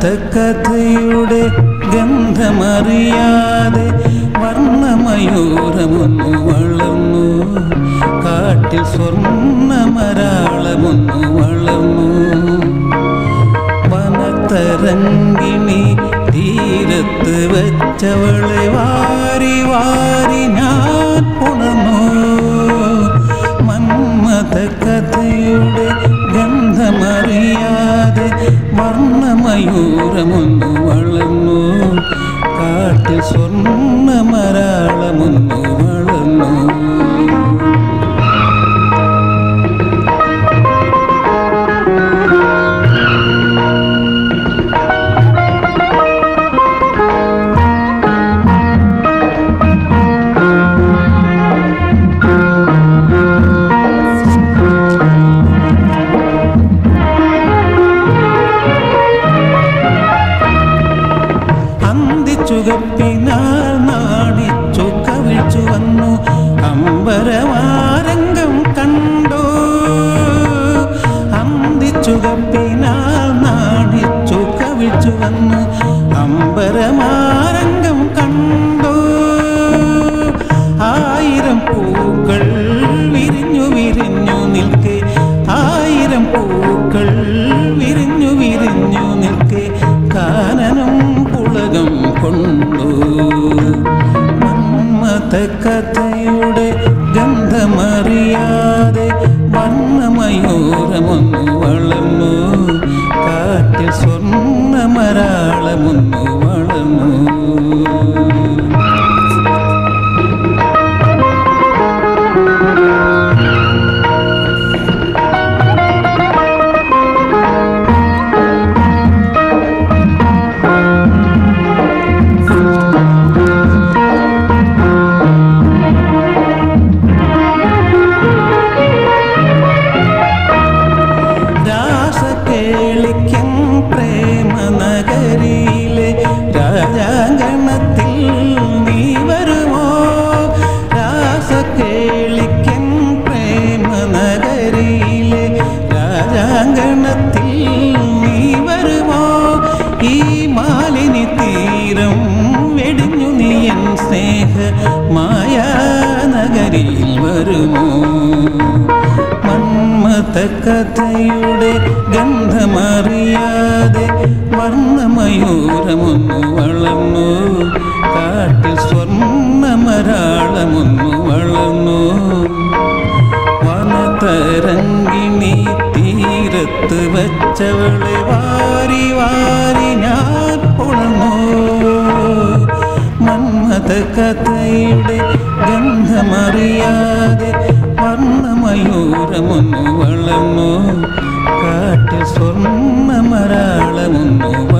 കഥയുടെ ഗന്ധമറിയാതെ വർണ്ണമയൂരമൊന്നു വളർന്നു കാട്ടിൽ സ്വർണ്ണമരാളമൊന്നു വളർന്നു വനത്തരങ്കിണി തീരത്ത് വെച്ചവളെ വാരി വാരി ഞാൻ പുണർന്നു മന്മത കഥയുടെ ഗന്ധമറിയാതെ വർണ്ണമയൂരമൊന്നു വളർന്നു കാട്ടിൽ സ്വർണ്ണമരാളമൊന്നു വളർന്നു അന്തിച്ചുകപ്പിനാൽ നാണിച്ചു കവിച്ചു വന്നു അമ്പരമാരംഗം കണ്ടു അന്തിച്ചുകപ്പിനാൽ നാണിച്ചു കവിച്ചു വന്നു അമ്പരമാരംഗം കണ്ടു ആയിരം പൂക്കൾ വിരിഞ്ഞു വിരിഞ്ഞു നിൽക്കെ ആയിരം പൂക്കൾ വിരിഞ്ഞു വിരിഞ്ഞു നിൽക്കെ കാനനം പുളകം കൊണ്ടു മന്മത കഥയുടെ ഗന്ധമറിയാതെ വർണ്ണമയൂരമൊന്നു വളർന്നു കാട്ടിൽ സ്വർണ്ണമരാളമൊന്നു വളർന്നു രാസകേളിക്കൻ പ്രേമ നഗരിയിലെ രാജാങ്കണത്തിൽ നീ വരുമോ രാസകേളിക്കൻ പ്രേമ നഗരിയിലെ രാജാങ്കണത്തിൽ നീ വരുമോ ഈ മാലിനി തീരം വെടിഞ്ഞു നീ എൻ സ്നേഹ മായാനഗരിയിൽ വരുമോ മന്മത കഥയുടെ ഗന്ധമറിയാതെ വർണ്ണമയൂരമൊന്നു വളർന്നു കാട്ടിൽ സ്വർണ്ണമരാളമൊന്നു വളർന്നു വനതരങ്കിണി തീരത്ത് വച്ചവളെ വാരി വാരി ഞാൻ പുണർന്നു മന്മത കഥയുടെ ഗന്ധമറിയാതെ വർണ്ണമയൂരമൊന്നു വളർന്നു കാട്ടിൽ സ്വർണ്ണമരാളമൊന്നു